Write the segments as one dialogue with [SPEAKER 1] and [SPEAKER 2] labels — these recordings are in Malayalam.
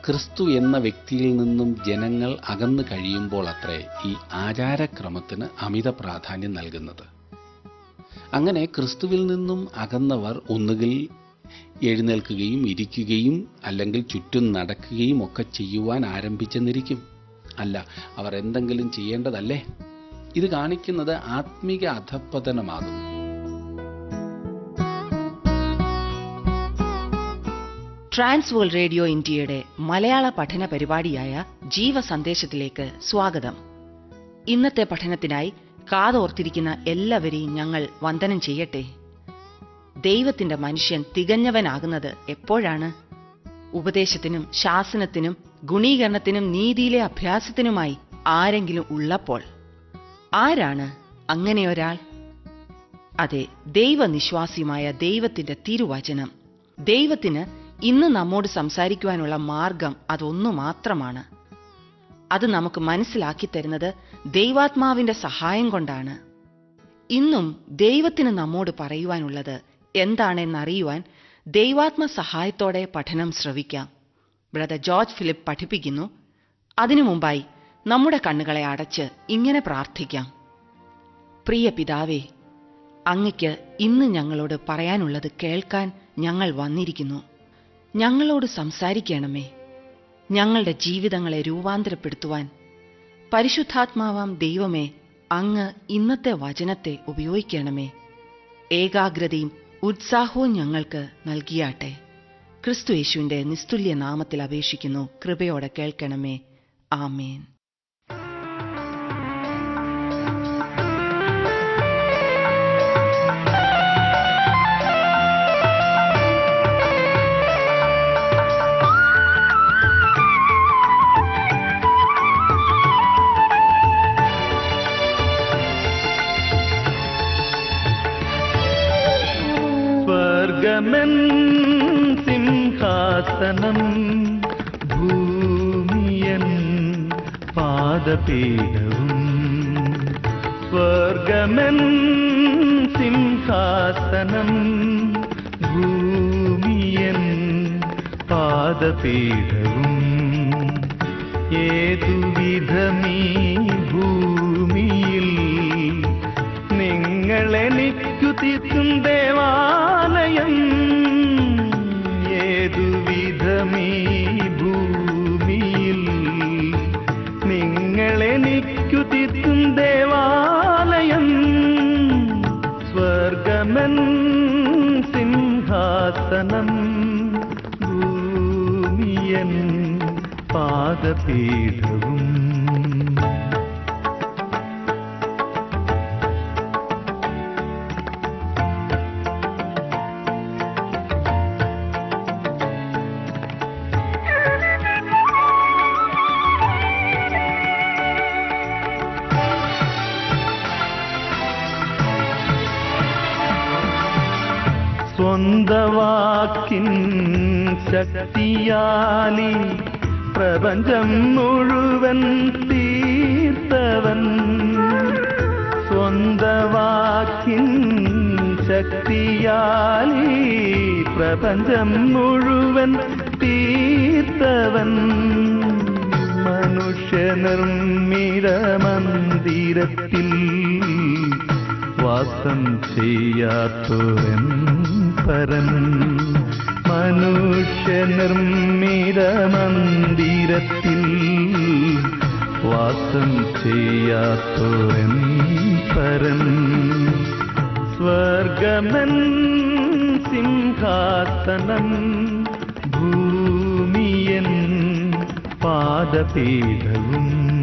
[SPEAKER 1] ക്രിസ്തു എന്ന വ്യക്തിയിൽ നിന്നും ജനങ്ങൾ അകന്നു കഴിയുമ്പോൾ അത്രേ ഈ ആചാരക്രമത്തിന് അമിത പ്രാധാന്യം നൽകുന്നത് അങ്ങനെ ക്രിസ്തുവിൽ നിന്നും അകന്നവർ ഒന്നുകിൽ എഴുന്നേൽക്കുകയും ഇരിക്കുകയും അല്ലെങ്കിൽ ചുറ്റും നടക്കുകയും ഒക്കെ ചെയ്യുവാൻ ആരംഭിച്ചെന്നിരിക്കും അല്ല അവർ എന്തെങ്കിലും ചെയ്യേണ്ടതല്ലേ ഇത് കാണിക്കുന്നത് ആത്മീക അധപ്പതനമാകുന്നു
[SPEAKER 2] ട്രാൻസ്വേൾ റേഡിയോ ഇന്ത്യയുടെ മലയാള പഠന പരിപാടിയായ ജീവസന്ദേശത്തിലേക്ക് സ്വാഗതം ഇന്നത്തെ പഠനത്തിനായി കാതോർത്തിരിക്കുന്ന എല്ലാവരെയും ഞങ്ങൾ വന്ദനം ചെയ്യട്ടെ ദൈവത്തിന്റെ മനുഷ്യൻ തികഞ്ഞവനാകുന്നത് എപ്പോഴാണ് ഉപദേശത്തിനും ശാസനത്തിനും ഗുണീകരണത്തിനും നീതിയിലെ അഭ്യാസത്തിനുമായി ആരെങ്കിലും ഉള്ളപ്പോൾ ആരാണ് അങ്ങനെയൊരാൾ അതെ ദൈവനിശ്വാസിയുമായ ദൈവത്തിന്റെ തിരുവചനം ദൈവത്തിന് ഇന്ന് നമ്മോട് സംസാരിക്കുവാനുള്ള മാർഗം അതൊന്നു മാത്രമാണ് അത് നമുക്ക് മനസ്സിലാക്കി തരുന്നത് ദൈവാത്മാവിന്റെ സഹായം കൊണ്ടാണ് ഇന്നും ദൈവത്തിന് നമ്മോട് പറയുവാനുള്ളത് എന്താണെന്നറിയുവാൻ ദൈവാത്മ സഹായത്തോടെ പഠനം ശ്രവിക്കാം ബ്രദർ ജോർജ് ഫിലിപ്പ് പഠിപ്പിക്കുന്നു അതിനു മുമ്പായി നമ്മുടെ കണ്ണുകളെ അടച്ച് ഇങ്ങനെ പ്രാർത്ഥിക്കാം പ്രിയ പിതാവേ അങ്ങയ്ക്ക് ഇന്ന് ഞങ്ങളോട് പറയാനുള്ളത് കേൾക്കാൻ ഞങ്ങൾ വന്നിരിക്കുന്നു ഞങ്ങളോട് സംസാരിക്കണമേ ഞങ്ങളുടെ ജീവിതങ്ങളെ രൂപാന്തരപ്പെടുത്തുവാൻ പരിശുദ്ധാത്മാവാം ദൈവമേ അങ്ങ് ഇന്നത്തെ വചനത്തെ ഉപയോഗിക്കണമേ ഏകാഗ്രതയും ഉത്സാഹവും ഞങ്ങൾക്ക് നൽകിയാട്ടെ ക്രിസ്തു യേശുവിന്റെ നിസ്തുല്യ നാമത്തിൽ അപേക്ഷിക്കുന്നു കൃപയോടെ കേൾക്കണമേ ആമേൻ
[SPEAKER 3] സ്വർഗമൻ സിംഹാസനം ഭൂമിയൻ പാദപീഠവും സ്വർഗമൻ സിംഹാസനം ഭൂമിയൻ പാദപീഠവും ഏതുവിധമീ ഭൂമിയിൽ നിങ്ങളെനിക്കു തീർക്കും ദേവാലയം ഏതുവിധമീ ഭൂമിയിൽ നിങ്ങളെനിക്കു തീർക്കും ദേവാലയം സ്വർഗമൻ സിംഹാസനം ഭൂമിയൻ പാദപീഠവും സ്വന്തവാക്കിൻ ശക്തിയാലി പ്രപഞ്ചം മുഴുവൻ തീർത്തവൻ സ്വന്തവാക്കിൻ ശക്തിയാലി പ്രപഞ്ചം മുഴുവൻ തീർത്തവൻ മനുഷ്യനിർമ്മിത മന്ദിരത്തിൽ വാസം ചെയ്യാത്തോരൻ പരൻ മനുഷ്യനിർമ്മിത മന്ദിരത്തിൽ വാസം ചെയ്യാത്തോരൻ പരൻ സ്വർഗമൻ സിംഹാസനം ഭൂമിയൻ പാദപീഠവും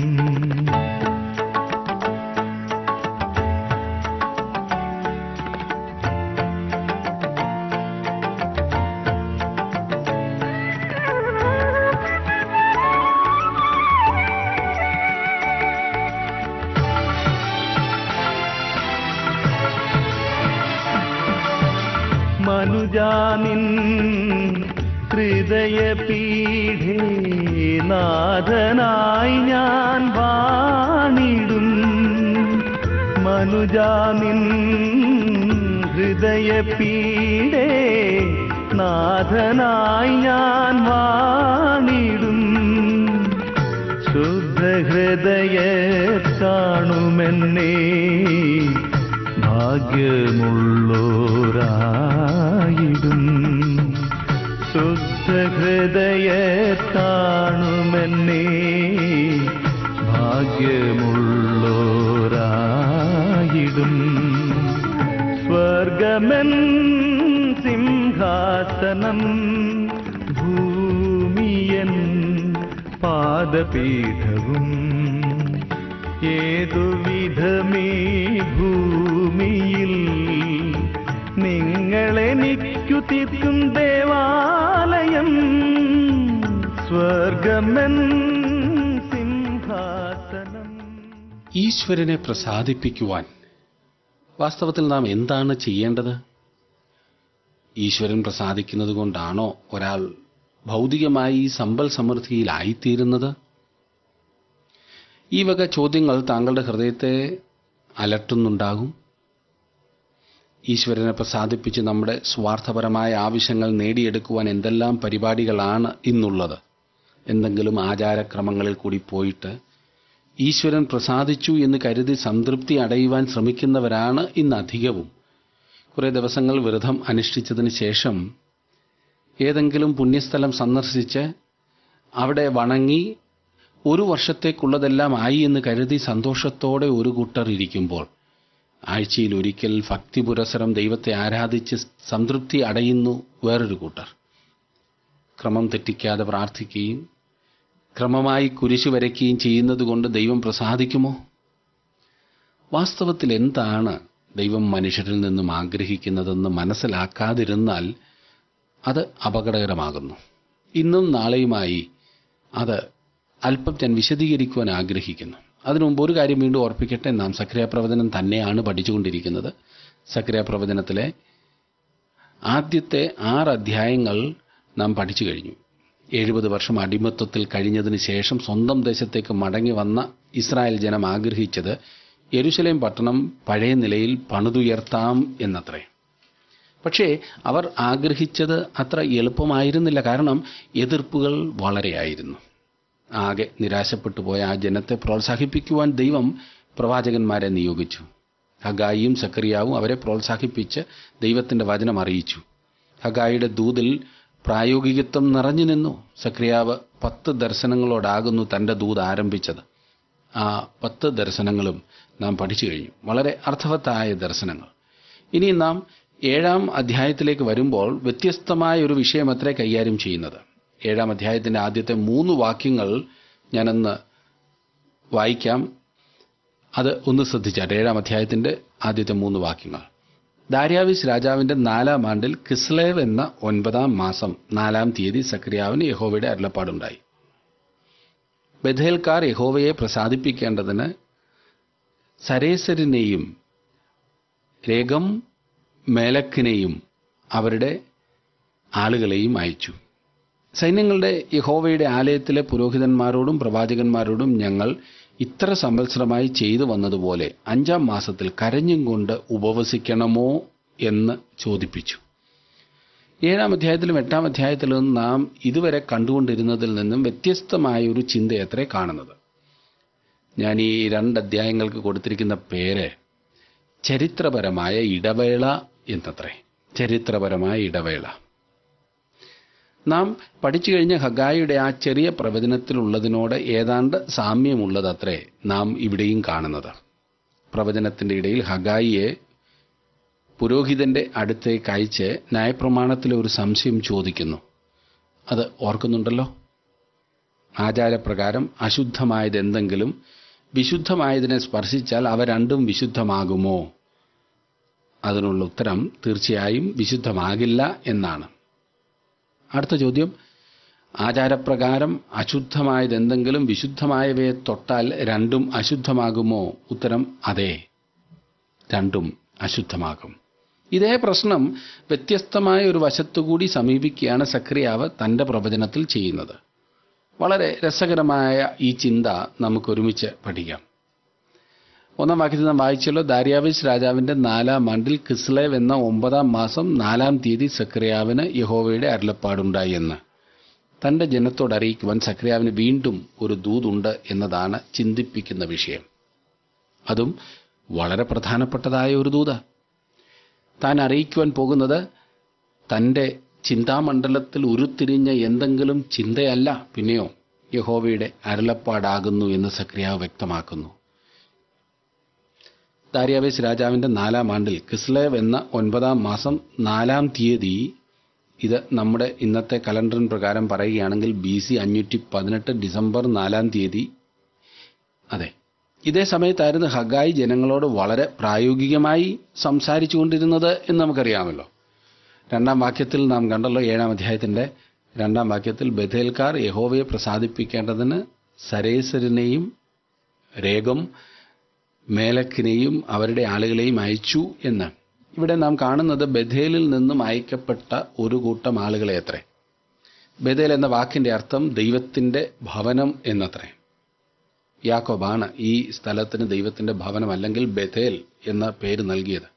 [SPEAKER 3] മനുജാനിൻ ഹൃദയപീഠേ നാഥനായി ഞാൻ വാണിടും മനുജാനിൻ ഹൃദയപീഠേ നാഥനായി ഞാൻ വാണിടും ശുദ്ധഹൃദയ കാണുമെന്നേ ഭാഗ്യമുള്ളോരായിടും ശുദ്ധഹൃദയ കാണുമെന്നേ ഭാഗ്യമുള്ളോരായിടും സ്വർഗമൻ സിംഹാസനം ഭൂമിയൻ പാദപീഠവും ഏതു വിധമേ ഭൂമിയിൽ നിങ്ങളെനിക്കു തീർക്കും ദേവാലയം സ്വർഗമൻ സിംഹാസനം
[SPEAKER 1] ഈശ്വരനെ പ്രസാദിപ്പിക്കുവാൻ വാസ്തവത്തിൽ നാം എന്താണ് ചെയ്യേണ്ടത് ഈശ്വരൻ പ്രസാദിക്കുന്നത് കൊണ്ടാണോ ഒരാൾ ഭൗതികമായി സമ്പൽ സമൃദ്ധിയിലായിത്തീരുന്നത് ഈ വക ചോദ്യങ്ങൾ താങ്കളുടെ ഹൃദയത്തെ അലട്ടുന്നുണ്ടാകും ഈശ്വരനെ പ്രസാദിപ്പിച്ച് നമ്മുടെ സ്വാർത്ഥപരമായ ആവശ്യങ്ങൾ നേടിയെടുക്കുവാൻ എന്തെല്ലാം പരിപാടികളാണ് ഇന്നുള്ളത് എന്തെങ്കിലും ആചാരക്രമങ്ങളിൽ കൂടി പോയിട്ട് ഈശ്വരൻ പ്രസാദിച്ചു എന്ന് കരുതി സംതൃപ്തി അടയുവാൻ ശ്രമിക്കുന്നവരാണ് ഇന്ന് അധികവും കുറേ ദിവസങ്ങൾ വ്രതം അനുഷ്ഠിച്ചതിന് ശേഷം ഏതെങ്കിലും പുണ്യസ്ഥലം സന്ദർശിച്ച് അവിടെ വണങ്ങി ഒരു വർഷത്തേക്കുള്ളതെല്ലാം ആയി എന്ന് കരുതി സന്തോഷത്തോടെ ഒരു കൂട്ടർ ഇരിക്കുമ്പോൾ ആഴ്ചയിൽ ഒരിക്കൽ ഭക്തി പുരസരം ദൈവത്തെ ആരാധിച്ച് സംതൃപ്തി അടയുന്നു വേറൊരു കൂട്ടർ ക്രമം തെറ്റിക്കാതെ പ്രാർത്ഥിക്കുകയും ക്രമമായി കുരിശു വരയ്ക്കുകയും ചെയ്യുന്നത് കൊണ്ട് ദൈവം പ്രസാദിക്കുമോ വാസ്തവത്തിൽ എന്താണ് ദൈവം മനുഷ്യരിൽ നിന്നും ആഗ്രഹിക്കുന്നതെന്ന് മനസ്സിലാക്കാതിരുന്നാൽ അത് അപകടകരമാകുന്നു ഇന്നും നാളെയുമായി അത് അല്പം ഞാൻ വിശദീകരിക്കുവാൻ ആഗ്രഹിക്കുന്നു അതിനു മുമ്പ് ഒരു കാര്യം വീണ്ടും ഓർപ്പിക്കട്ടെ നാം സക്രിയ പ്രവചനം തന്നെയാണ് പഠിച്ചുകൊണ്ടിരിക്കുന്നത് സക്രിയ പ്രവചനത്തിലെ ആദ്യത്തെ ആറ് അധ്യായങ്ങൾ നാം പഠിച്ചു കഴിഞ്ഞു എഴുപത് വർഷം അടിമത്വത്തിൽ കഴിഞ്ഞതിന് ശേഷം സ്വന്തം ദേശത്തേക്ക് മടങ്ങി വന്ന ഇസ്രായേൽ ജനം ആഗ്രഹിച്ചത് യെരുശലേം പട്ടണം പഴയ നിലയിൽ പണിതുയർത്താം എന്നത്രേ പക്ഷേ അവർ ആഗ്രഹിച്ചത് അത്ര എളുപ്പമായിരുന്നില്ല കാരണം എതിർപ്പുകൾ വളരെയായിരുന്നു ആകെ നിരാശപ്പെട്ടു പോയ ആ ജനത്തെ പ്രോത്സാഹിപ്പിക്കുവാൻ ദൈവം പ്രവാചകന്മാരെ നിയോഗിച്ചു ഹഗായിയും സക്കറിയാവും അവരെ പ്രോത്സാഹിപ്പിച്ച് ദൈവത്തിന്റെ വചനം അറിയിച്ചു ഹഗായിയുടെ ദൂതിൽ പ്രായോഗികത്വം നിറഞ്ഞു നിന്നു സക്രിയാവ് പത്ത് ദർശനങ്ങളോടാകുന്നു തന്റെ ദൂത് ആരംഭിച്ചത് ആ പത്ത് ദർശനങ്ങളും നാം പഠിച്ചു കഴിഞ്ഞു വളരെ അർത്ഥവത്തായ ദർശനങ്ങൾ ഇനി നാം ഏഴാം അധ്യായത്തിലേക്ക് വരുമ്പോൾ വ്യത്യസ്തമായ ഒരു വിഷയം അത്രേ കൈകാര്യം ചെയ്യുന്നത് ഏഴാം അധ്യായത്തിന്റെ ആദ്യത്തെ മൂന്ന് വാക്യങ്ങൾ ഞാനൊന്ന് വായിക്കാം അത് ഒന്ന് ശ്രദ്ധിച്ചാട്ടെ ഏഴാം അധ്യായത്തിന്റെ ആദ്യത്തെ മൂന്ന് വാക്യങ്ങൾ ദാര്യാവിസ് രാജാവിന്റെ നാലാം ആണ്ടിൽ കിസ്ലേവ് എന്ന ഒൻപതാം മാസം നാലാം തീയതി സക്രിയാവിന് യഹോവയുടെ അരുളപ്പാടുണ്ടായി ബഥേൽക്കാർ യഹോവയെ പ്രസാദിപ്പിക്കേണ്ടതിന് സരേസരിനെയും രേഗം മേലക്കിനെയും അവരുടെ ആളുകളെയും അയച്ചു സൈന്യങ്ങളുടെ യഹോവയുടെ ആലയത്തിലെ പുരോഹിതന്മാരോടും പ്രവാചകന്മാരോടും ഞങ്ങൾ ഇത്ര സംവത്സരമായി ചെയ്തു വന്നതുപോലെ അഞ്ചാം മാസത്തിൽ കരഞ്ഞും കൊണ്ട് ഉപവസിക്കണമോ എന്ന് ചോദിപ്പിച്ചു ഏഴാം അധ്യായത്തിലും എട്ടാം അധ്യായത്തിലും നാം ഇതുവരെ കണ്ടുകൊണ്ടിരുന്നതിൽ നിന്നും വ്യത്യസ്തമായ ഒരു ചിന്തയത്രേ കാണുന്നത് ഞാൻ ഈ രണ്ട് അധ്യായങ്ങൾക്ക് കൊടുത്തിരിക്കുന്ന പേര് ചരിത്രപരമായ ഇടവേള എന്നത്രേ ചരിത്രപരമായ ഇടവേള നാം പഠിച്ചു കഴിഞ്ഞ ഹഗായിയുടെ ആ ചെറിയ പ്രവചനത്തിലുള്ളതിനോട് ഏതാണ്ട് സാമ്യമുള്ളതത്രേ നാം ഇവിടെയും കാണുന്നത് പ്രവചനത്തിന്റെ ഇടയിൽ ഹഗായിയെ പുരോഹിതന്റെ അടുത്തേക്ക് അയച്ച് ന്യായപ്രമാണത്തിലെ ഒരു സംശയം ചോദിക്കുന്നു അത് ഓർക്കുന്നുണ്ടല്ലോ ആചാരപ്രകാരം അശുദ്ധമായത് എന്തെങ്കിലും വിശുദ്ധമായതിനെ സ്പർശിച്ചാൽ അവ രണ്ടും വിശുദ്ധമാകുമോ അതിനുള്ള ഉത്തരം തീർച്ചയായും വിശുദ്ധമാകില്ല എന്നാണ് അടുത്ത ചോദ്യം ആചാരപ്രകാരം അശുദ്ധമായത് എന്തെങ്കിലും വിശുദ്ധമായവയെ തൊട്ടാൽ രണ്ടും അശുദ്ധമാകുമോ ഉത്തരം അതെ രണ്ടും അശുദ്ധമാകും ഇതേ പ്രശ്നം വ്യത്യസ്തമായ ഒരു വശത്തുകൂടി സമീപിക്കുകയാണ് സക്രിയാവ് തന്റെ പ്രവചനത്തിൽ ചെയ്യുന്നത് വളരെ രസകരമായ ഈ ചിന്ത നമുക്കൊരുമിച്ച് പഠിക്കാം ഒന്നാം വാക്യത്തിൽ നാം വായിച്ചല്ലോ ദാര്യാവിസ് രാജാവിന്റെ നാലാം ആണ്ടിൽ കിസ്ലേവ് എന്ന ഒമ്പതാം മാസം നാലാം തീയതി സക്രിയാവിന് യഹോവയുടെ അരുളപ്പാടുണ്ടായി എന്ന് തന്റെ ജനത്തോട് അറിയിക്കുവാൻ സക്രിയാവിന് വീണ്ടും ഒരു ദൂതുണ്ട് എന്നതാണ് ചിന്തിപ്പിക്കുന്ന വിഷയം അതും വളരെ പ്രധാനപ്പെട്ടതായ ഒരു ദൂത താൻ അറിയിക്കുവാൻ പോകുന്നത് തന്റെ ചിന്താമണ്ഡലത്തിൽ ഉരുത്തിരിഞ്ഞ എന്തെങ്കിലും ചിന്തയല്ല പിന്നെയോ യഹോവയുടെ അരുളപ്പാടാകുന്നു എന്ന് സക്രിയാവ് വ്യക്തമാക്കുന്നു ദാര്യാവേശ് രാജാവിന്റെ നാലാം ആണ്ടിൽ കിസ്ലേവ് എന്ന ഒൻപതാം മാസം നാലാം തീയതി ഇത് നമ്മുടെ ഇന്നത്തെ കലണ്ടറിൻ പ്രകാരം പറയുകയാണെങ്കിൽ ബി സി അഞ്ഞൂറ്റി പതിനെട്ട് ഡിസംബർ നാലാം തീയതി അതെ ഇതേ സമയത്തായിരുന്നു ഹഗായി ജനങ്ങളോട് വളരെ പ്രായോഗികമായി സംസാരിച്ചുകൊണ്ടിരുന്നത് എന്ന് നമുക്കറിയാമല്ലോ രണ്ടാം വാക്യത്തിൽ നാം കണ്ടല്ലോ ഏഴാം അധ്യായത്തിന്റെ രണ്ടാം വാക്യത്തിൽ ബഥേൽക്കാർ യഹോവയെ പ്രസാദിപ്പിക്കേണ്ടതിന് സരേസരിനെയും രേഗം മേലക്കിനെയും അവരുടെ ആളുകളെയും അയച്ചു എന്ന് ഇവിടെ നാം കാണുന്നത് ബഥേലിൽ നിന്നും അയക്കപ്പെട്ട ഒരു കൂട്ടം ആളുകളെ അത്രേ ബഥേൽ എന്ന വാക്കിന്റെ അർത്ഥം ദൈവത്തിന്റെ ഭവനം എന്നത്രേ യാക്കോബാണ് ഈ സ്ഥലത്തിന് ദൈവത്തിന്റെ ഭവനം അല്ലെങ്കിൽ ബഥേൽ എന്ന പേര് നൽകിയത്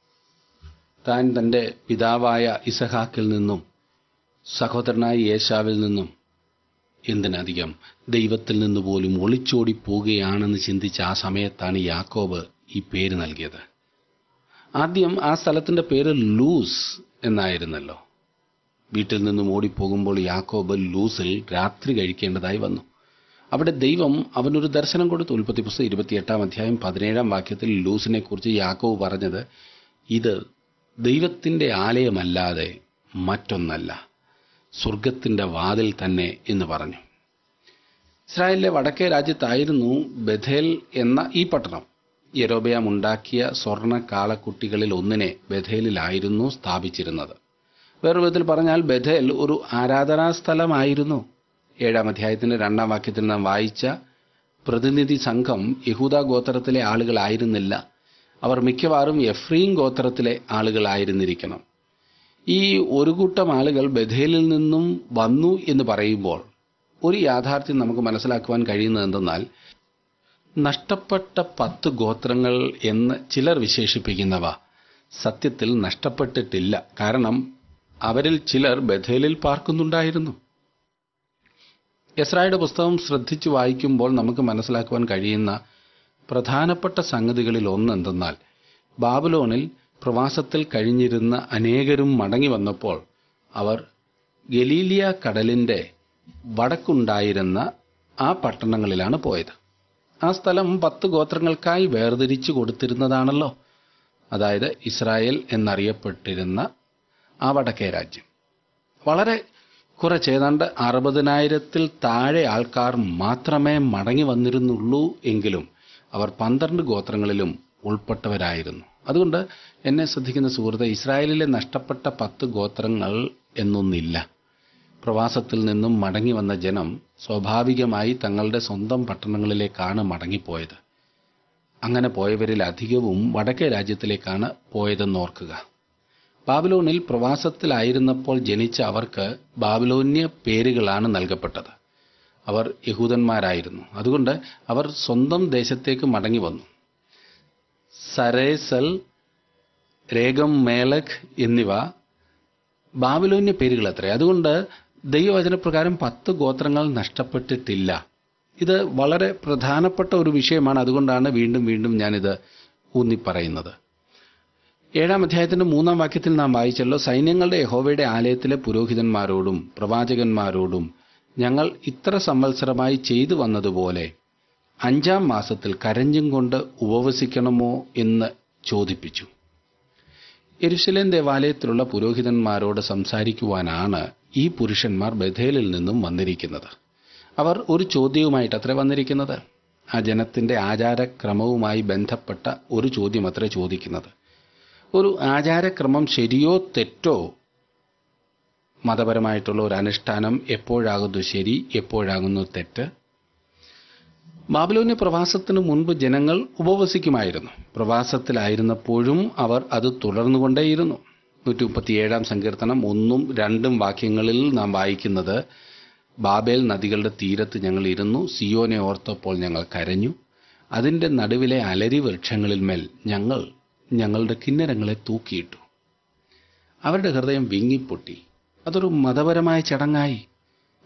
[SPEAKER 1] താൻ തന്റെ പിതാവായ ഇസഹാക്കിൽ നിന്നും സഹോദരനായ യേശാവിൽ നിന്നും എന്തിനധികം ദൈവത്തിൽ നിന്ന് പോലും ഒളിച്ചോടി പോവുകയാണെന്ന് ചിന്തിച്ച ആ സമയത്താണ് യാക്കോബ് ഈ പേര് നൽകിയത് ആദ്യം ആ സ്ഥലത്തിന്റെ പേര് ലൂസ് എന്നായിരുന്നല്ലോ വീട്ടിൽ നിന്നും ഓടിപ്പോകുമ്പോൾ യാക്കോബ് ലൂസിൽ രാത്രി കഴിക്കേണ്ടതായി വന്നു അവിടെ ദൈവം അവനൊരു ദർശനം കൊടുത്തു ഉൽപ്പത്തി പുസ്തകം ഇരുപത്തിയെട്ടാം അധ്യായം പതിനേഴാം വാക്യത്തിൽ ലൂസിനെ കുറിച്ച് യാക്കോബ് പറഞ്ഞത് ഇത് ദൈവത്തിന്റെ ആലയമല്ലാതെ മറ്റൊന്നല്ല സ്വർഗത്തിന്റെ വാതിൽ തന്നെ എന്ന് പറഞ്ഞു ഇസ്രായേലിലെ വടക്കേ രാജ്യത്തായിരുന്നു ബഥേൽ എന്ന ഈ പട്ടണം യരോബയാം ഉണ്ടാക്കിയ സ്വർണ്ണ കാളക്കുട്ടികളിൽ ഒന്നിനെ ബഥേലിലായിരുന്നു സ്ഥാപിച്ചിരുന്നത് വേറൊരു വിധത്തിൽ പറഞ്ഞാൽ ബഥേൽ ഒരു ആരാധനാ സ്ഥലമായിരുന്നു ഏഴാം അധ്യായത്തിന്റെ രണ്ടാം വാക്യത്തിൽ നാം വായിച്ച പ്രതിനിധി സംഘം യഹൂദ ഗോത്രത്തിലെ ആളുകളായിരുന്നില്ല അവർ മിക്കവാറും എഫ്രീം ഗോത്രത്തിലെ ആളുകളായിരുന്നിരിക്കണം ഈ ഒരു കൂട്ടം ആളുകൾ ബഥേലിൽ നിന്നും വന്നു എന്ന് പറയുമ്പോൾ ഒരു യാഥാർത്ഥ്യം നമുക്ക് മനസ്സിലാക്കുവാൻ കഴിയുന്നത് എന്തെന്നാൽ നഷ്ടപ്പെട്ട പത്ത് ഗോത്രങ്ങൾ എന്ന് ചിലർ വിശേഷിപ്പിക്കുന്നവ സത്യത്തിൽ നഷ്ടപ്പെട്ടിട്ടില്ല കാരണം അവരിൽ ചിലർ ബഥേലിൽ പാർക്കുന്നുണ്ടായിരുന്നു യസ്രായുടെ പുസ്തകം ശ്രദ്ധിച്ചു വായിക്കുമ്പോൾ നമുക്ക് മനസ്സിലാക്കുവാൻ കഴിയുന്ന പ്രധാനപ്പെട്ട സംഗതികളിൽ ഒന്നെന്തെന്നാൽ ബാബുലോണിൽ പ്രവാസത്തിൽ കഴിഞ്ഞിരുന്ന അനേകരും മടങ്ങി വന്നപ്പോൾ അവർ ഗലീലിയ കടലിന്റെ വടക്കുണ്ടായിരുന്ന ആ പട്ടണങ്ങളിലാണ് പോയത് ആ സ്ഥലം പത്ത് ഗോത്രങ്ങൾക്കായി വേർതിരിച്ചു കൊടുത്തിരുന്നതാണല്ലോ അതായത് ഇസ്രായേൽ എന്നറിയപ്പെട്ടിരുന്ന ആ വടക്കേ രാജ്യം വളരെ കുറച്ച് ഏതാണ്ട് അറുപതിനായിരത്തിൽ താഴെ ആൾക്കാർ മാത്രമേ മടങ്ങി വന്നിരുന്നുള്ളൂ എങ്കിലും അവർ പന്ത്രണ്ട് ഗോത്രങ്ങളിലും ഉൾപ്പെട്ടവരായിരുന്നു അതുകൊണ്ട് എന്നെ ശ്രദ്ധിക്കുന്ന സുഹൃത്തെ ഇസ്രായേലിലെ നഷ്ടപ്പെട്ട പത്ത് ഗോത്രങ്ങൾ എന്നൊന്നില്ല പ്രവാസത്തിൽ നിന്നും മടങ്ങി വന്ന ജനം സ്വാഭാവികമായി തങ്ങളുടെ സ്വന്തം പട്ടണങ്ങളിലേക്കാണ് മടങ്ങിപ്പോയത് അങ്ങനെ പോയവരിൽ അധികവും വടക്കേ രാജ്യത്തിലേക്കാണ് പോയതെന്ന് ഓർക്കുക ബാബിലോണിൽ പ്രവാസത്തിലായിരുന്നപ്പോൾ ജനിച്ച അവർക്ക് ബാബിലോന്യ പേരുകളാണ് നൽകപ്പെട്ടത് അവർ യഹൂദന്മാരായിരുന്നു അതുകൊണ്ട് അവർ സ്വന്തം ദേശത്തേക്ക് മടങ്ങി വന്നു സരേസൽ രേഗം മേലഖ് എന്നിവ ബാബിലോന്യ പേരുകൾ അത്രേ അതുകൊണ്ട് ദൈവവചനപ്രകാരം പത്ത് ഗോത്രങ്ങൾ നഷ്ടപ്പെട്ടിട്ടില്ല ഇത് വളരെ പ്രധാനപ്പെട്ട ഒരു വിഷയമാണ് അതുകൊണ്ടാണ് വീണ്ടും വീണ്ടും ഞാനിത് ഊന്നിപ്പറയുന്നത് ഏഴാം അധ്യായത്തിന്റെ മൂന്നാം വാക്യത്തിൽ നാം വായിച്ചല്ലോ സൈന്യങ്ങളുടെ യഹോവയുടെ ആലയത്തിലെ പുരോഹിതന്മാരോടും പ്രവാചകന്മാരോടും ഞങ്ങൾ ഇത്ര സംവത്സരമായി ചെയ്തു വന്നതുപോലെ അഞ്ചാം മാസത്തിൽ കരഞ്ഞും കൊണ്ട് ഉപവസിക്കണമോ എന്ന് ചോദിപ്പിച്ചു എരുശലേം ദേവാലയത്തിലുള്ള പുരോഹിതന്മാരോട് സംസാരിക്കുവാനാണ് ഈ പുരുഷന്മാർ ബഥേലിൽ നിന്നും വന്നിരിക്കുന്നത് അവർ ഒരു ചോദ്യവുമായിട്ട് അത്ര വന്നിരിക്കുന്നത് ആ ജനത്തിന്റെ ആചാരക്രമവുമായി ബന്ധപ്പെട്ട ഒരു ചോദ്യം അത്ര ചോദിക്കുന്നത് ഒരു ആചാരക്രമം ശരിയോ തെറ്റോ മതപരമായിട്ടുള്ള ഒരു അനുഷ്ഠാനം എപ്പോഴാകുന്നു ശരി എപ്പോഴാകുന്നു തെറ്റ് ബാബിലോന്യ പ്രവാസത്തിനു മുൻപ് ജനങ്ങൾ ഉപവസിക്കുമായിരുന്നു പ്രവാസത്തിലായിരുന്നപ്പോഴും അവർ അത് തുടർന്നുകൊണ്ടേയിരുന്നു നൂറ്റി മുപ്പത്തിയേഴാം സങ്കീർത്തനം ഒന്നും രണ്ടും വാക്യങ്ങളിൽ നാം വായിക്കുന്നത് ബാബേൽ നദികളുടെ തീരത്ത് ഞങ്ങൾ ഇരുന്നു സിയോനെ ഓർത്തപ്പോൾ ഞങ്ങൾ കരഞ്ഞു അതിന്റെ നടുവിലെ അലരി വൃക്ഷങ്ങളിന്മേൽ ഞങ്ങൾ ഞങ്ങളുടെ കിന്നരങ്ങളെ തൂക്കിയിട്ടു അവരുടെ ഹൃദയം വിങ്ങിപ്പൊട്ടി അതൊരു മതപരമായ ചടങ്ങായി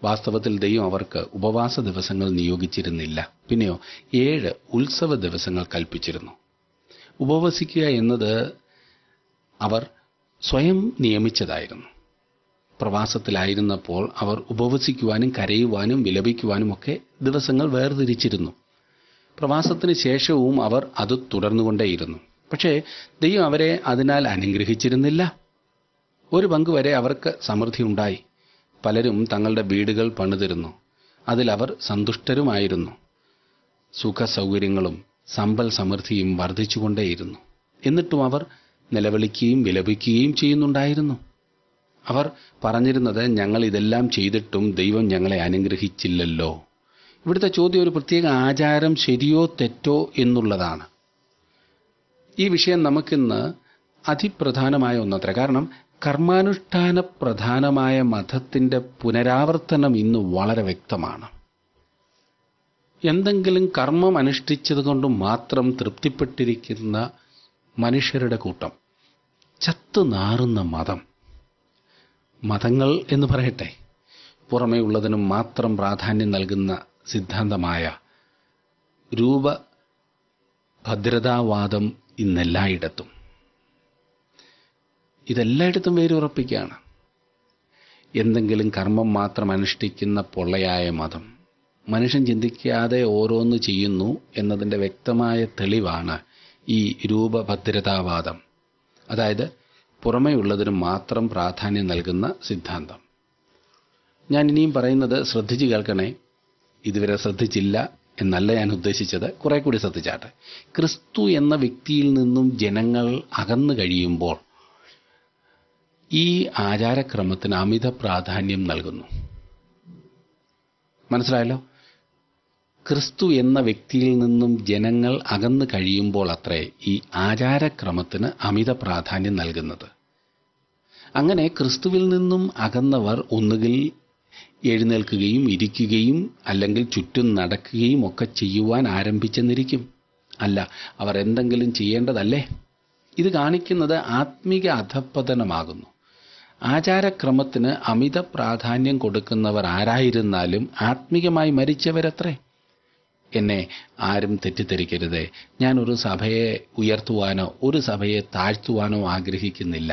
[SPEAKER 1] വാസ്തവത്തിൽ ദൈവം അവർക്ക് ഉപവാസ ദിവസങ്ങൾ നിയോഗിച്ചിരുന്നില്ല പിന്നെയോ ഏഴ് ഉത്സവ ദിവസങ്ങൾ കൽപ്പിച്ചിരുന്നു ഉപവസിക്കുക എന്നത് അവർ സ്വയം നിയമിച്ചതായിരുന്നു പ്രവാസത്തിലായിരുന്നപ്പോൾ അവർ ഉപവസിക്കുവാനും കരയുവാനും വിലപിക്കുവാനും ഒക്കെ ദിവസങ്ങൾ വേർതിരിച്ചിരുന്നു പ്രവാസത്തിന് ശേഷവും അവർ അത് തുടർന്നുകൊണ്ടേയിരുന്നു പക്ഷേ ദൈവം അവരെ അതിനാൽ അനുഗ്രഹിച്ചിരുന്നില്ല ഒരു പങ്ക് വരെ അവർക്ക് സമൃദ്ധി ഉണ്ടായി പലരും തങ്ങളുടെ വീടുകൾ പണിതിരുന്നു അതിൽ അവർ സന്തുഷ്ടരുമായിരുന്നു സുഖ സൗകര്യങ്ങളും സമ്പൽ സമൃദ്ധിയും വർദ്ധിച്ചുകൊണ്ടേയിരുന്നു എന്നിട്ടും അവർ നിലവിളിക്കുകയും വിലപിക്കുകയും ചെയ്യുന്നുണ്ടായിരുന്നു അവർ പറഞ്ഞിരുന്നത് ഞങ്ങൾ ഇതെല്ലാം ചെയ്തിട്ടും ദൈവം ഞങ്ങളെ അനുഗ്രഹിച്ചില്ലല്ലോ ഇവിടുത്തെ ചോദ്യം ഒരു പ്രത്യേക ആചാരം ശരിയോ തെറ്റോ എന്നുള്ളതാണ് ഈ വിഷയം നമുക്കിന്ന് അതിപ്രധാനമായ ഒന്നത്ര കാരണം കർമാനുഷ്ഠാന പ്രധാനമായ മതത്തിന്റെ പുനരാവർത്തനം ഇന്ന് വളരെ വ്യക്തമാണ് എന്തെങ്കിലും കർമ്മം അനുഷ്ഠിച്ചതുകൊണ്ട് മാത്രം തൃപ്തിപ്പെട്ടിരിക്കുന്ന മനുഷ്യരുടെ കൂട്ടം ചത്തു നാറുന്ന മതം മതങ്ങൾ എന്ന് പറയട്ടെ പുറമേ ഉള്ളതിനും മാത്രം പ്രാധാന്യം നൽകുന്ന സിദ്ധാന്തമായ രൂപ ഭദ്രതാവാദം ഇന്നെല്ലായിടത്തും ഇതെല്ലായിടത്തും വേരുറപ്പിക്കുകയാണ് എന്തെങ്കിലും കർമ്മം മാത്രം അനുഷ്ഠിക്കുന്ന പൊള്ളയായ മതം മനുഷ്യൻ ചിന്തിക്കാതെ ഓരോന്ന് ചെയ്യുന്നു എന്നതിൻ്റെ വ്യക്തമായ തെളിവാണ് ഈ രൂപഭദ്രതാവാദം അതായത് പുറമേയുള്ളതിന് മാത്രം പ്രാധാന്യം നൽകുന്ന സിദ്ധാന്തം ഞാൻ ഇനിയും പറയുന്നത് ശ്രദ്ധിച്ചു കേൾക്കണേ ഇതുവരെ ശ്രദ്ധിച്ചില്ല എന്നല്ല ഞാൻ ഉദ്ദേശിച്ചത് കുറെ കൂടി ശ്രദ്ധിച്ചാട്ടെ ക്രിസ്തു എന്ന വ്യക്തിയിൽ നിന്നും ജനങ്ങൾ അകന്നു കഴിയുമ്പോൾ ഈ ആചാരക്രമത്തിന് അമിത പ്രാധാന്യം നൽകുന്നു മനസ്സിലായല്ലോ ക്രിസ്തു എന്ന വ്യക്തിയിൽ നിന്നും ജനങ്ങൾ അകന്നു കഴിയുമ്പോൾ അത്രേ ഈ ആചാരക്രമത്തിന് അമിത പ്രാധാന്യം നൽകുന്നത് അങ്ങനെ ക്രിസ്തുവിൽ നിന്നും അകന്നവർ ഒന്നുകിൽ എഴുന്നേൽക്കുകയും ഇരിക്കുകയും അല്ലെങ്കിൽ ചുറ്റും നടക്കുകയും ഒക്കെ ചെയ്യുവാൻ ആരംഭിച്ചെന്നിരിക്കും അല്ല അവർ എന്തെങ്കിലും ചെയ്യേണ്ടതല്ലേ ഇത് കാണിക്കുന്നത് ആത്മീക അധപ്പതനമാകുന്നു ആചാരക്രമത്തിന് അമിത പ്രാധാന്യം കൊടുക്കുന്നവർ ആരായിരുന്നാലും ആത്മീകമായി മരിച്ചവരത്രേ എന്നെ ആരും തെറ്റിദ്ധരിക്കരുതേ ഞാൻ ഒരു സഭയെ ഉയർത്തുവാനോ ഒരു സഭയെ താഴ്ത്തുവാനോ ആഗ്രഹിക്കുന്നില്ല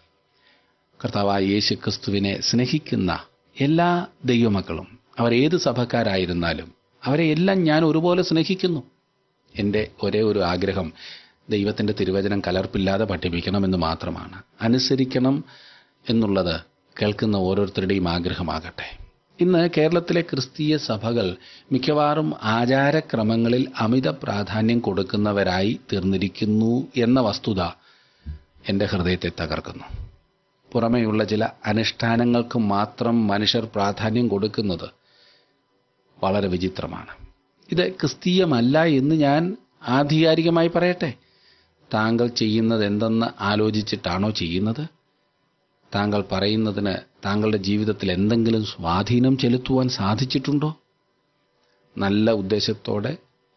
[SPEAKER 1] കർത്താവായ യേശു ക്രിസ്തുവിനെ സ്നേഹിക്കുന്ന എല്ലാ ദൈവമക്കളും അവർ ഏത് സഭക്കാരായിരുന്നാലും അവരെ എല്ലാം ഞാൻ ഒരുപോലെ സ്നേഹിക്കുന്നു എൻ്റെ ഒരേ ഒരു ആഗ്രഹം ദൈവത്തിൻ്റെ തിരുവചനം കലർപ്പില്ലാതെ പഠിപ്പിക്കണമെന്ന് മാത്രമാണ് അനുസരിക്കണം എന്നുള്ളത് കേൾക്കുന്ന ഓരോരുത്തരുടെയും ആഗ്രഹമാകട്ടെ ഇന്ന് കേരളത്തിലെ ക്രിസ്തീയ സഭകൾ മിക്കവാറും ആചാരക്രമങ്ങളിൽ അമിത പ്രാധാന്യം കൊടുക്കുന്നവരായി തീർന്നിരിക്കുന്നു എന്ന വസ്തുത എൻ്റെ ഹൃദയത്തെ തകർക്കുന്നു പുറമെയുള്ള ചില അനുഷ്ഠാനങ്ങൾക്ക് മാത്രം മനുഷ്യർ പ്രാധാന്യം കൊടുക്കുന്നത് വളരെ വിചിത്രമാണ് ഇത് ക്രിസ്തീയമല്ല എന്ന് ഞാൻ ആധികാരികമായി പറയട്ടെ താങ്കൾ ചെയ്യുന്നത് എന്തെന്ന് ആലോചിച്ചിട്ടാണോ ചെയ്യുന്നത് താങ്കൾ പറയുന്നതിന് താങ്കളുടെ ജീവിതത്തിൽ എന്തെങ്കിലും സ്വാധീനം ചെലുത്തുവാൻ സാധിച്ചിട്ടുണ്ടോ നല്ല ഉദ്ദേശത്തോടെ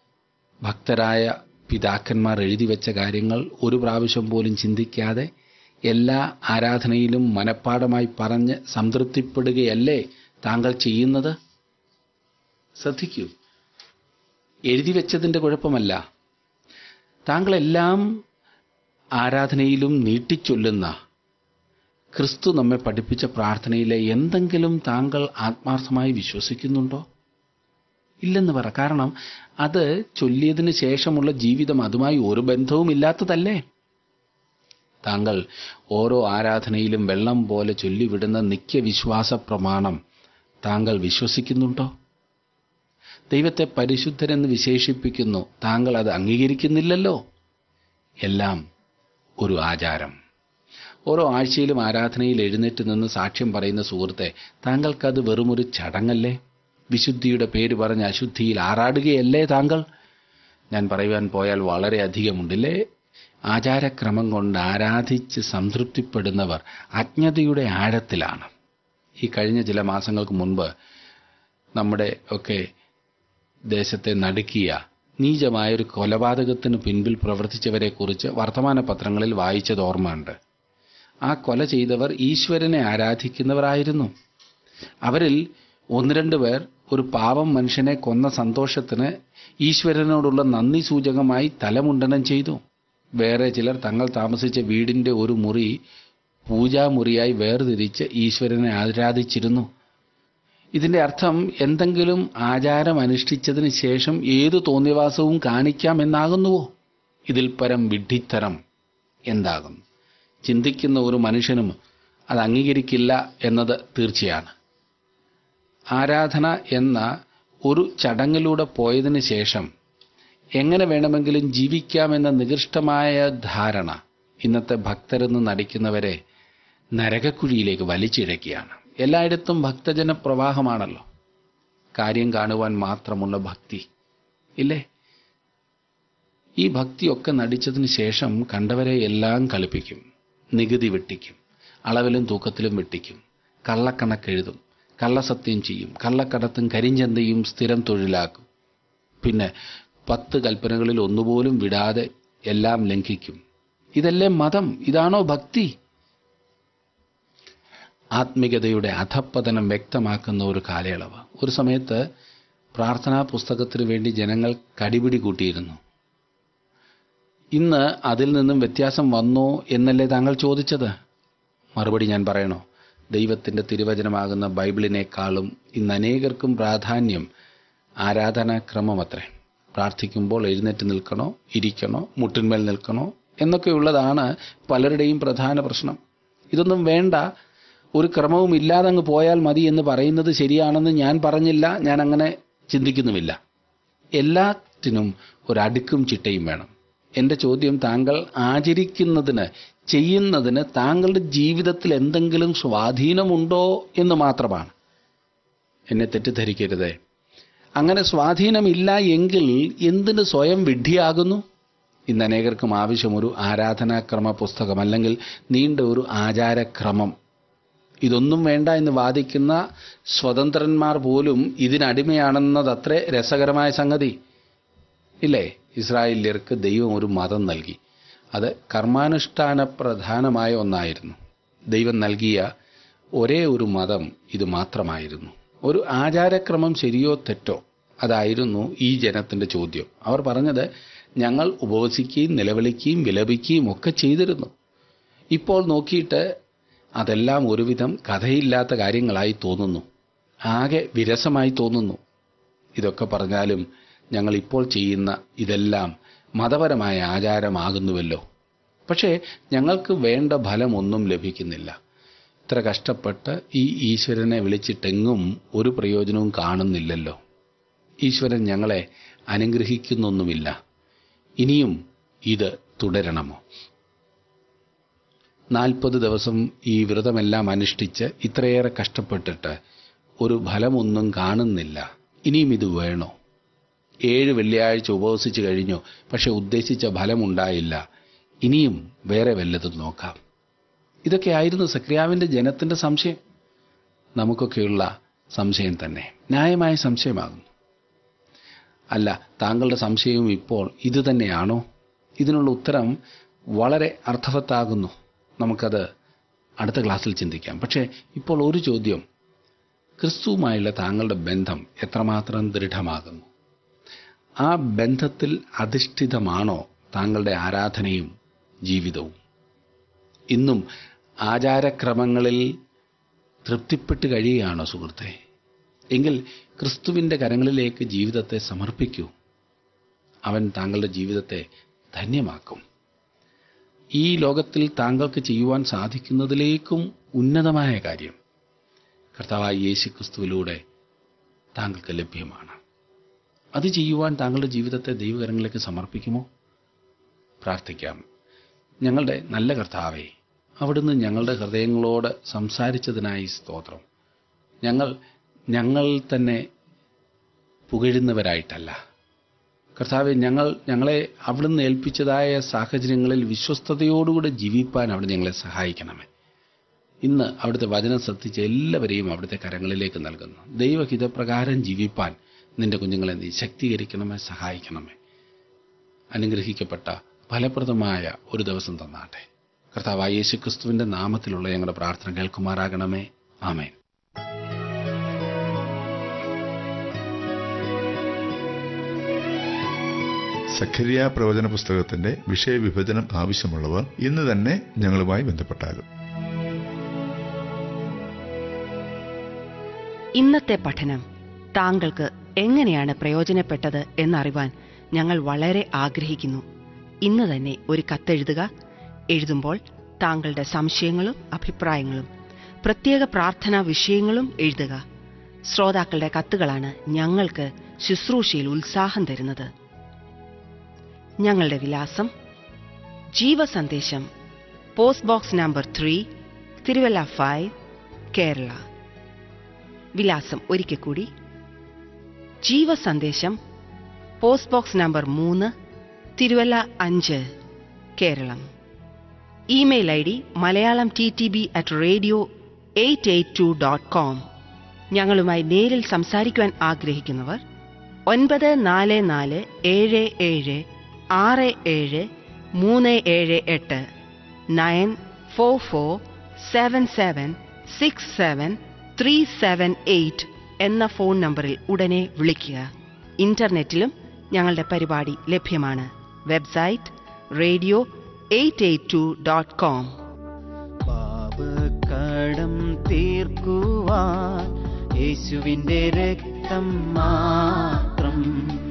[SPEAKER 1] ഭക്തരായ പിതാക്കന്മാർ എഴുതി വെച്ച കാര്യങ്ങൾ ഒരു പ്രാവശ്യം പോലും ചിന്തിക്കാതെ എല്ലാ ആരാധനയിലും മനഃപ്പാടമായി പറഞ്ഞ് സംതൃപ്തിപ്പെടുകയല്ലേ താങ്കൾ ചെയ്യുന്നത് ശ്രദ്ധിക്കൂ എഴുതി വെച്ചതിൻ്റെ കുഴപ്പമല്ല താങ്കളെല്ലാം ആരാധനയിലും നീട്ടിച്ചൊല്ലുന്ന ക്രിസ്തു നമ്മെ പഠിപ്പിച്ച പ്രാർത്ഥനയിലെ എന്തെങ്കിലും താങ്കൾ ആത്മാർത്ഥമായി വിശ്വസിക്കുന്നുണ്ടോ ഇല്ലെന്ന് പറ കാരണം അത് ചൊല്ലിയതിനു ശേഷമുള്ള ജീവിതം അതുമായി ഒരു ബന്ധവും ഇല്ലാത്തതല്ലേ താങ്കൾ ഓരോ ആരാധനയിലും വെള്ളം പോലെ ചൊല്ലിവിടുന്ന നിത്യവിശ്വാസ പ്രമാണം താങ്കൾ വിശ്വസിക്കുന്നുണ്ടോ ദൈവത്തെ പരിശുദ്ധരെന്ന് വിശേഷിപ്പിക്കുന്നു താങ്കൾ അത് അംഗീകരിക്കുന്നില്ലല്ലോ എല്ലാം ഒരു ആചാരം ഓരോ ആഴ്ചയിലും ആരാധനയിൽ എഴുന്നേറ്റ് നിന്ന് സാക്ഷ്യം പറയുന്ന സുഹൃത്തെ താങ്കൾക്കത് വെറുമൊരു ചടങ്ങല്ലേ വിശുദ്ധിയുടെ പേര് പറഞ്ഞ് അശുദ്ധിയിൽ ആറാടുകയല്ലേ താങ്കൾ ഞാൻ പറയുവാൻ പോയാൽ വളരെ അധികമുണ്ടല്ലേ ആചാരക്രമം കൊണ്ട് ആരാധിച്ച് സംതൃപ്തിപ്പെടുന്നവർ അജ്ഞതയുടെ ആഴത്തിലാണ് ഈ കഴിഞ്ഞ ചില മാസങ്ങൾക്ക് മുൻപ് നമ്മുടെ ഒക്കെ ദേശത്തെ നടുക്കിയ നീചമായൊരു കൊലപാതകത്തിന് പിൻപിൽ പ്രവർത്തിച്ചവരെക്കുറിച്ച് വർത്തമാന പത്രങ്ങളിൽ വായിച്ചത് ഓർമ്മയുണ്ട് ആ കൊല ചെയ്തവർ ഈശ്വരനെ ആരാധിക്കുന്നവരായിരുന്നു അവരിൽ ഒന്ന് രണ്ട് പേർ ഒരു പാവം മനുഷ്യനെ കൊന്ന സന്തോഷത്തിന് ഈശ്വരനോടുള്ള നന്ദി സൂചകമായി തലമുണ്ടനം ചെയ്തു വേറെ ചിലർ തങ്ങൾ താമസിച്ച വീടിന്റെ ഒരു മുറി പൂജാമുറിയായി വേർതിരിച്ച് ഈശ്വരനെ ആരാധിച്ചിരുന്നു ഇതിന്റെ അർത്ഥം എന്തെങ്കിലും ആചാരം അനുഷ്ഠിച്ചതിന് ശേഷം ഏതു തോന്നിവാസവും കാണിക്കാം എന്നാകുന്നുവോ ഇതിൽ പരം വിഡ്ഢിത്തരം എന്താകുന്നു ചിന്തിക്കുന്ന ഒരു മനുഷ്യനും അത് അംഗീകരിക്കില്ല എന്നത് തീർച്ചയാണ് ആരാധന എന്ന ഒരു ചടങ്ങിലൂടെ പോയതിനു ശേഷം എങ്ങനെ വേണമെങ്കിലും ജീവിക്കാമെന്ന നികൃഷ്ടമായ ധാരണ ഇന്നത്തെ ഭക്തരെന്ന് നടിക്കുന്നവരെ നരകക്കുഴിയിലേക്ക് വലിച്ചിഴക്കുകയാണ് എല്ലായിടത്തും ഭക്തജന പ്രവാഹമാണല്ലോ കാര്യം കാണുവാൻ മാത്രമുള്ള ഭക്തി ഇല്ലേ ഈ ഭക്തിയൊക്കെ നടിച്ചതിന് ശേഷം കണ്ടവരെ എല്ലാം കളിപ്പിക്കും നികുതി വെട്ടിക്കും അളവിലും തൂക്കത്തിലും വെട്ടിക്കും കള്ളക്കണക്കെഴുതും കള്ളസത്യം ചെയ്യും കള്ളക്കടത്തും കരിഞ്ചന്തയും സ്ഥിരം തൊഴിലാക്കും പിന്നെ പത്ത് കൽപ്പനകളിൽ ഒന്നുപോലും വിടാതെ എല്ലാം ലംഘിക്കും ഇതല്ലേ മതം ഇതാണോ ഭക്തി ആത്മികതയുടെ അധപ്പതനം വ്യക്തമാക്കുന്ന ഒരു കാലയളവ് ഒരു സമയത്ത് പ്രാർത്ഥനാ പുസ്തകത്തിനു വേണ്ടി ജനങ്ങൾ കടിപിടി കൂട്ടിയിരുന്നു ഇന്ന് അതിൽ നിന്നും വ്യത്യാസം വന്നോ എന്നല്ലേ താങ്കൾ ചോദിച്ചത് മറുപടി ഞാൻ പറയണോ ദൈവത്തിന്റെ തിരുവചനമാകുന്ന ബൈബിളിനേക്കാളും ഇന്ന് അനേകർക്കും പ്രാധാന്യം ആരാധനാക്രമമത്രേ പ്രാർത്ഥിക്കുമ്പോൾ എഴുന്നേറ്റ് നിൽക്കണോ ഇരിക്കണോ മുട്ടിന്മേൽ നിൽക്കണോ എന്നൊക്കെയുള്ളതാണ് പലരുടെയും പ്രധാന പ്രശ്നം ഇതൊന്നും വേണ്ട ഒരു ക്രമവും ഇല്ലാതെ അങ്ങ് പോയാൽ മതി എന്ന് പറയുന്നത് ശരിയാണെന്ന് ഞാൻ പറഞ്ഞില്ല ഞാൻ അങ്ങനെ ചിന്തിക്കുന്നുമില്ല എല്ലാത്തിനും ഒരു അടുക്കും ചിട്ടയും വേണം എന്റെ ചോദ്യം താങ്കൾ ആചരിക്കുന്നതിന് ചെയ്യുന്നതിന് താങ്കളുടെ ജീവിതത്തിൽ എന്തെങ്കിലും സ്വാധീനമുണ്ടോ എന്ന് മാത്രമാണ് എന്നെ തെറ്റിദ്ധരിക്കരുതേ അങ്ങനെ സ്വാധീനമില്ല എങ്കിൽ എന്തിന് സ്വയം വിഡ്ഢിയാകുന്നു ഇന്ന് അനേകർക്കും ആവശ്യം ഒരു ആരാധനാക്രമ പുസ്തകം അല്ലെങ്കിൽ നീണ്ട ഒരു ആചാരക്രമം ഇതൊന്നും വേണ്ട എന്ന് വാദിക്കുന്ന സ്വതന്ത്രന്മാർ പോലും ഇതിനടിമയാണെന്നതത്രേ രസകരമായ സംഗതി ഇല്ലേ ഇസ്രായേല്യർക്ക് ദൈവം ഒരു മതം നൽകി അത് കർമാനുഷ്ഠാന പ്രധാനമായ ഒന്നായിരുന്നു ദൈവം നൽകിയ ഒരേ ഒരു മതം ഇത് മാത്രമായിരുന്നു ഒരു ആചാരക്രമം ശരിയോ തെറ്റോ അതായിരുന്നു ഈ ജനത്തിന്റെ ചോദ്യം അവർ പറഞ്ഞത് ഞങ്ങൾ ഉപവസിക്കുകയും നിലവിളിക്കുകയും വിലപിക്കുകയും ഒക്കെ ചെയ്തിരുന്നു ഇപ്പോൾ നോക്കിയിട്ട് അതെല്ലാം ഒരുവിധം കഥയില്ലാത്ത കാര്യങ്ങളായി തോന്നുന്നു ആകെ വിരസമായി തോന്നുന്നു ഇതൊക്കെ പറഞ്ഞാലും ഞങ്ങൾ ഇപ്പോൾ ചെയ്യുന്ന ഇതെല്ലാം മതപരമായ ആചാരമാകുന്നുവല്ലോ പക്ഷേ ഞങ്ങൾക്ക് വേണ്ട ഫലമൊന്നും ലഭിക്കുന്നില്ല ഇത്ര കഷ്ടപ്പെട്ട് ഈ ഈശ്വരനെ വിളിച്ചിട്ടെങ്ങും ഒരു പ്രയോജനവും കാണുന്നില്ലല്ലോ ഈശ്വരൻ ഞങ്ങളെ അനുഗ്രഹിക്കുന്നൊന്നുമില്ല ഇനിയും ഇത് തുടരണമോ നാൽപ്പത് ദിവസം ഈ വ്രതമെല്ലാം അനുഷ്ഠിച്ച് ഇത്രയേറെ കഷ്ടപ്പെട്ടിട്ട് ഒരു ഫലമൊന്നും കാണുന്നില്ല ഇനിയും ഇത് വേണോ ഏഴ് വെള്ളിയാഴ്ച ഉപവസിച്ചു കഴിഞ്ഞു പക്ഷെ ഉദ്ദേശിച്ച ഫലമുണ്ടായില്ല ഇനിയും വേറെ വല്ലതും നോക്കാം ഇതൊക്കെയായിരുന്നു സക്രിയാവിന്റെ ജനത്തിന്റെ സംശയം നമുക്കൊക്കെയുള്ള സംശയം തന്നെ ന്യായമായ സംശയമാകുന്നു അല്ല താങ്കളുടെ സംശയവും ഇപ്പോൾ ഇത് തന്നെയാണോ ഇതിനുള്ള ഉത്തരം വളരെ അർത്ഥവത്താകുന്നു നമുക്കത് അടുത്ത ക്ലാസ്സിൽ ചിന്തിക്കാം പക്ഷേ ഇപ്പോൾ ഒരു ചോദ്യം ക്രിസ്തുവുമായുള്ള താങ്കളുടെ ബന്ധം എത്രമാത്രം ദൃഢമാകുന്നു ആ ബന്ധത്തിൽ അധിഷ്ഠിതമാണോ താങ്കളുടെ ആരാധനയും ജീവിതവും ഇന്നും ആചാരക്രമങ്ങളിൽ തൃപ്തിപ്പെട്ട് കഴിയുകയാണോ സുഹൃത്തെ എങ്കിൽ ക്രിസ്തുവിന്റെ കരങ്ങളിലേക്ക് ജീവിതത്തെ സമർപ്പിക്കൂ അവൻ താങ്കളുടെ ജീവിതത്തെ ധന്യമാക്കും ഈ ലോകത്തിൽ താങ്കൾക്ക് ചെയ്യുവാൻ സാധിക്കുന്നതിലേക്കും ഉന്നതമായ കാര്യം കർത്താവായ യേശു ക്രിസ്തുവിലൂടെ താങ്കൾക്ക് ലഭ്യമാണ് അത് ചെയ്യുവാൻ താങ്കളുടെ ജീവിതത്തെ ദൈവകരങ്ങളിലേക്ക് സമർപ്പിക്കുമോ പ്രാർത്ഥിക്കാം ഞങ്ങളുടെ നല്ല കർത്താവെ അവിടുന്ന് ഞങ്ങളുടെ ഹൃദയങ്ങളോട് സംസാരിച്ചതിനായി സ്തോത്രം ഞങ്ങൾ ഞങ്ങൾ തന്നെ പുകഴുന്നവരായിട്ടല്ല കർത്താവെ ഞങ്ങൾ ഞങ്ങളെ അവിടുന്ന് ഏൽപ്പിച്ചതായ സാഹചര്യങ്ങളിൽ വിശ്വസ്തയോടുകൂടെ ജീവിപ്പാൻ അവിടെ ഞങ്ങളെ സഹായിക്കണമേ ഇന്ന് അവിടുത്തെ വചനം ശ്രദ്ധിച്ച എല്ലാവരെയും അവിടുത്തെ കരങ്ങളിലേക്ക് നൽകുന്നു ദൈവഹിതപ്രകാരം ജീവിപ്പാൻ നിന്റെ കുഞ്ഞുങ്ങളെ നീ ശക്തീകരിക്കണമേ സഹായിക്കണമേ അനുഗ്രഹിക്കപ്പെട്ട ഫലപ്രദമായ ഒരു ദിവസം തന്നാട്ടെ കർത്താവായ യേശു ക്രിസ്തുവിന്റെ നാമത്തിലുള്ള ഞങ്ങളുടെ പ്രാർത്ഥന കേൾക്കുമാറാകണമേ ആമേൻ
[SPEAKER 4] സഖരിയ പ്രവചന പുസ്തകത്തിന്റെ വിഷയവിഭജനം ആവശ്യമുള്ളവർ ഇന്ന് തന്നെ ഞങ്ങളുമായി ബന്ധപ്പെട്ടാലും
[SPEAKER 2] ഇന്നത്തെ പഠനം താങ്കൾക്ക് എങ്ങനെയാണ് പ്രയോജനപ്പെട്ടത് എന്നറിവാൻ ഞങ്ങൾ വളരെ ആഗ്രഹിക്കുന്നു ഇന്ന് തന്നെ ഒരു കത്തെഴുതുക എഴുതുമ്പോൾ താങ്കളുടെ സംശയങ്ങളും അഭിപ്രായങ്ങളും പ്രത്യേക പ്രാർത്ഥനാ വിഷയങ്ങളും എഴുതുക ശ്രോതാക്കളുടെ കത്തുകളാണ് ഞങ്ങൾക്ക് ശുശ്രൂഷയിൽ ഉത്സാഹം തരുന്നത് ഞങ്ങളുടെ വിലാസം ജീവസന്ദേശം post box number three Thiruvalla five Kerala വിലാസം ഒരിക്കൽ കൂടി ജീവസന്ദേശം പോസ്റ്റ് ബോക്സ് നമ്പർ മൂന്ന് തിരുവല്ല അഞ്ച് Keralam email I D Malayalam T T B at radio eight eight two dot com ഞങ്ങളുമായി നേരിൽ സംസാരിക്കുവാൻ ആഗ്രഹിക്കുന്നവർ ഒൻപത് നാല് നാല് ഏഴ് ഏഴ് ആറ് ഏഴ് മൂന്ന് ഏഴ് എട്ട് nine four four seven seven six seven three seven eight എന്ന ഫോൺ നമ്പറിൽ ഉടനെ വിളിക്കുക ഇന്റർനെറ്റിലും ഞങ്ങളുടെ പരിപാടി ലഭ്യമാണ് website radio eight eight two dot com
[SPEAKER 3] പാപക്കടം തീർക്കുവാൻ യേശുവിന്റെ രക്തം മാത്രം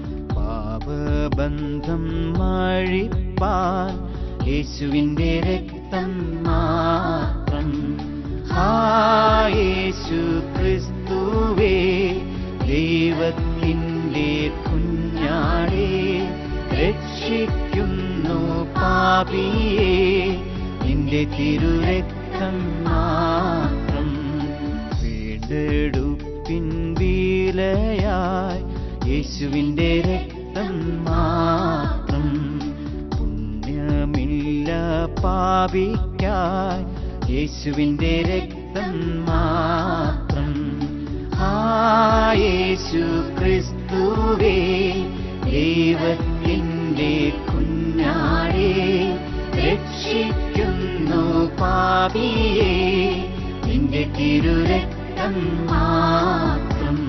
[SPEAKER 3] പാപബന്ധം മഴിപ്പാൻ യേശുവിന്റെ രക്തം മാത്രം ആ യേശു ക്രിസ്തുവേ ദൈവത്തിൻ്റെ കുഞ്ഞാടേ രക്ഷിക്കുന്നു പാപിയെ നിന്റെ തിരുരക്തം മാത്രം വീണ്ടെടുപ്പിൻ വീലയായി യേശുവിന്റെ രക്തം മാത്രം പുണ്യമില്ല പാപിക്കായി യേശുവിന്റെ രക്തം മാത്രം ആ യേശു ക്രിസ്തുവേ ദൈവത്തിൻ്റെ കുഞ്ഞാടേ രക്ഷിക്കുന്നു പാപിയെ നിന്റെ തിരുരക്തം മാത്രം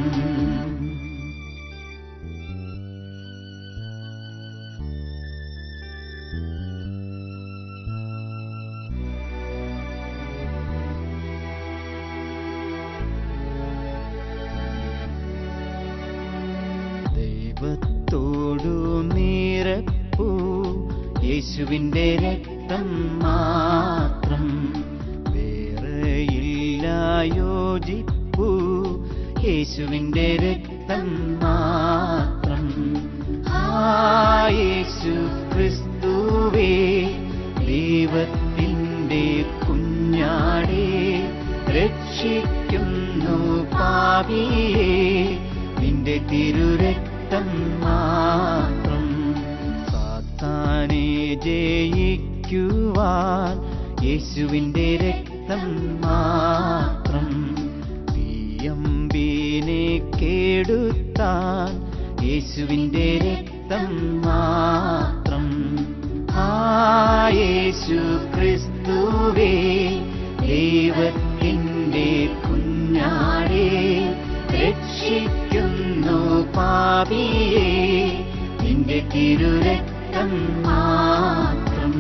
[SPEAKER 3] ദൈവത്തോടു നിരപ്പു യേശുവിന്റെ രക്തം മാത്രം വേറെയില്ല യോജിപ്പു യേശുവിന്റെ രക്തം മാത്രം ആ യേശു ക്രിസ്തുവേ ദൈവത്തിൻ്റെ കുഞ്ഞാടേ രക്ഷിക്കുന്നു പാപിയെ നിന്റെ തിരുരക്തം മാത്രം സാത്താനെ ജയിക്കുവാൻ യേശുവിന്റെ രക്തം മാത്രം തീയമ്പീനെ കേടുത്താൻ യേശുവിന്റെ രക്തം മാത്രം ആ യേശു ക്രിസ്തുവേ ദൈവത്തിൻ്റെ കുഞ്ഞാടേ രക്ഷിക്കുന്നു പാപിയെ നിന്റെ തിരുരക്തം മാത്രം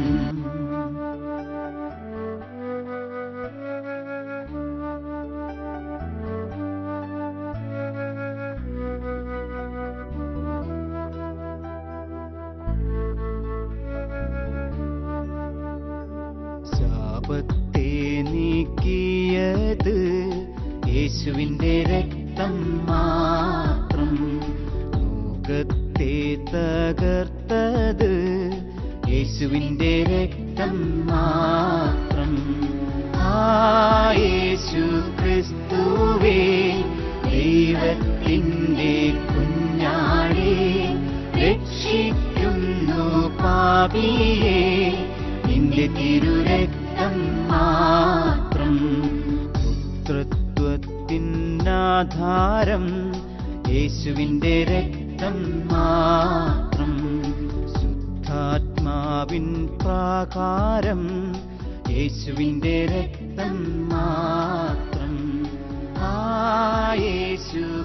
[SPEAKER 3] ശാപത്തെ നീക്കിയത് യേശുവിന്റെ രക്തം മാത്രം ലോകത്തെ തകർത്തത് യേശുവിന്റെ രക്തം മാത്രം ആ യേശു ക്രിസ്തുവേ ദൈവത്തിൻ്റെ കുഞ്ഞാടേ രക്ഷിക്കുന്നു പാപിയെ നിന്റെ തിരുരക്തം മാത്രം പുത്രത്വത്തിനാധാരം യേശുവിന്റെ രക്തം മാത്രം ശുദ്ധാത്മാവിൻ പ്രാകാരം യേശുവിന്റെ രക്തം മാത്രം ആ യേശു